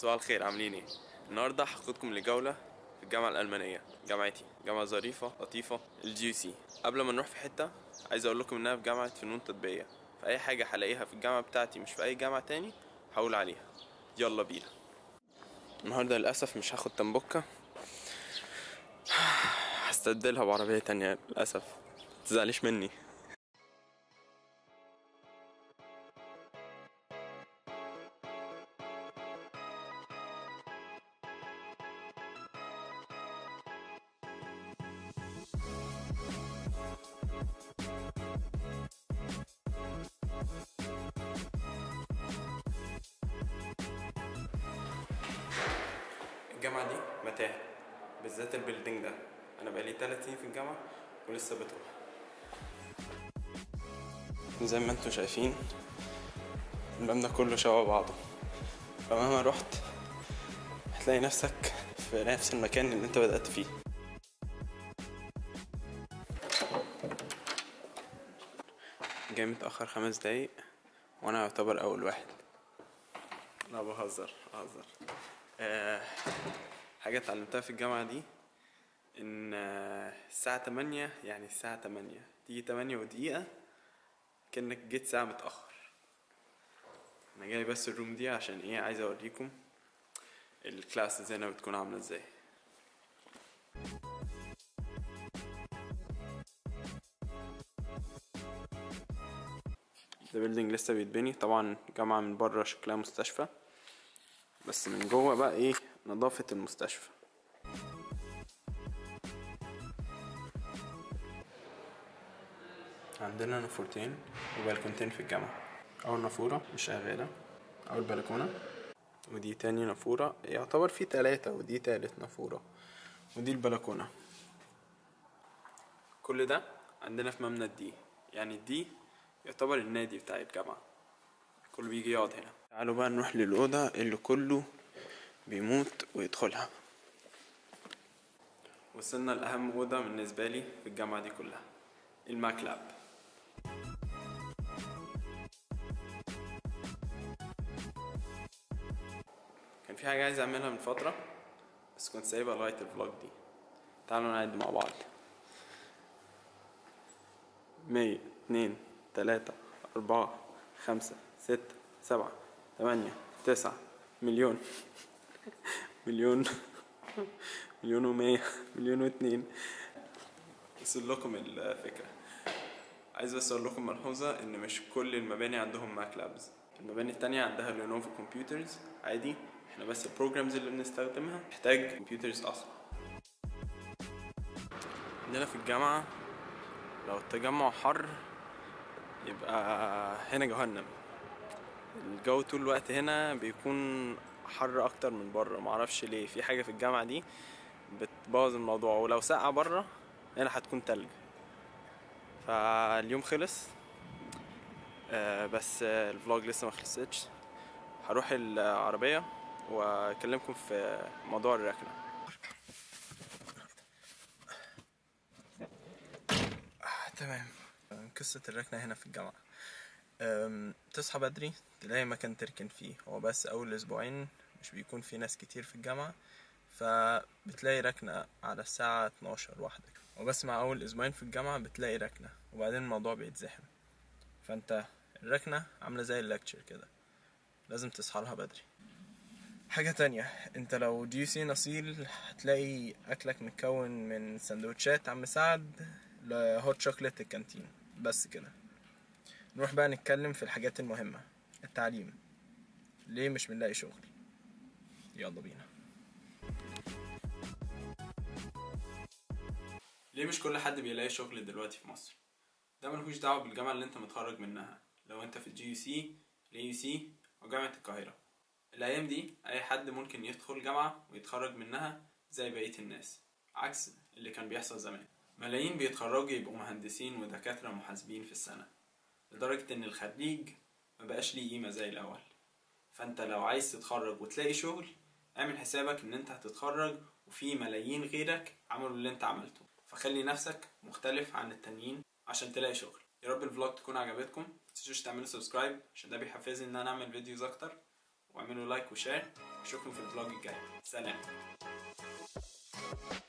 صباح الخير عاملين ايه النهارده هاخدكم لجوله في الجامعه الالمانيه جامعتي جامعه ظريفه لطيفه الجي سي قبل ما نروح في حته عايز اقول لكم انها في جامعه فنون تطبيقيه فاي حاجه هلاقيها في الجامعه بتاعتي مش في اي جامعه تاني هقول عليها يلا بينا النهارده للاسف مش هاخد تنبوكه هستبدلها بعربيه تانية للاسف متزعليش مني الجامعة دي متاهة بالذات البيلدينج ده أنا بقالي تلات سنين في الجامعة ولسه بتروح زي ما انتوا شايفين المبنى كله شبه بعضه فمهما رحت هتلاقي نفسك في نفس المكان اللي انت بدأت فيه جاي متأخر خمس دقايق وأنا يعتبر أول واحد لا بهزر بهزر آه حاجة اتعلمتها في الجامعة دي إن آه، الساعة تمانية يعني الساعة تمانية تيجي تمانية ودقيقة كأنك جيت ساعة متأخر أنا جاي بس الروم دي عشان إيه عايز أوريكم الكلاس زي بتكون عاملة إزاي ده بيلدينج لسه بيتبني طبعا جامعة من بره شكلها مستشفى بس من جوه بقى ايه نظافة المستشفى عندنا نافورتين وبلكونتين في الجامعة أول نافورة مش شغالة أول بلكونة ودي تاني نافورة يعتبر في تلاتة ودي تالت نافورة ودي البلكونة كل ده عندنا في مبنى الدي يعني الدي يعتبر النادي بتاع الجامعة كله بيجي يقعد هنا تعالوا بقى نروح للأوضة اللي كله بيموت ويدخلها وصلنا لأهم أوضة بالنسبة لي في الجامعة دي كلها الماك لاب كان في حاجة عايز أعملها من فترة بس كنت سايبها لغاية الفلوج دي تعالوا نعد مع بعض مية اتنين تلاتة أربعة خمسة ستة سبعة تمانية تسعة مليون مليون مليون ومية مليون واتنين وصل لكم الفكرة عايز بس اقول لكم ملحوظة ان مش كل المباني عندهم ماك لابز المباني التانية عندها لينوفو كمبيوترز عادي احنا بس البروجرامز اللي بنستخدمها محتاج كمبيوترز اصلا عندنا في الجامعة لو التجمع حر يبقى هنا جهنم الجو طول الوقت هنا بيكون حر اكتر من بره معرفش ليه في حاجه في الجامعه دي بتبوظ الموضوع ولو ساقعه بره هنا هتكون تلج فاليوم خلص آه بس آه الفلوج لسه ما خلصتش هروح العربيه واكلمكم في موضوع الركنه آه تمام قصه الركنه هنا في الجامعه أم، تصحى بدري تلاقي مكان تركن فيه هو بس أول أسبوعين مش بيكون في ناس كتير في الجامعة فبتلاقي ركنة على الساعة 12 واحدة وبس مع أول أسبوعين في الجامعة بتلاقي ركنة وبعدين الموضوع بيتزحم فأنت الركنة عاملة زي اللكتشر كده لازم تصحى لها بدري حاجة تانية انت لو دي سي نصيل هتلاقي أكلك متكون من سندوتشات عم سعد لهوت شوكليت الكانتين بس كده نروح بقى نتكلم في الحاجات المهمة التعليم ليه مش بنلاقي شغل يلا بينا ليه مش كل حد بيلاقي شغل دلوقتي في مصر ده ملهوش دعوة بالجامعة اللي انت متخرج منها لو انت في الجي يو سي الاي يو سي او جامعة القاهرة الايام دي اي حد ممكن يدخل جامعة ويتخرج منها زي بقية الناس عكس اللي كان بيحصل زمان ملايين بيتخرجوا يبقوا مهندسين ودكاترة محاسبين في السنة لدرجة إن الخريج مبقاش ليه قيمة زي الأول فأنت لو عايز تتخرج وتلاقي شغل اعمل حسابك إن أنت هتتخرج وفي ملايين غيرك عملوا اللي أنت عملته فخلي نفسك مختلف عن التانيين عشان تلاقي شغل يا رب الفلوج تكون عجبتكم متنسوش تعملوا سبسكرايب عشان ده بيحفزني ان انا اعمل فيديوز اكتر واعملوا لايك وشير اشوفكم في الفلوج الجاي سلام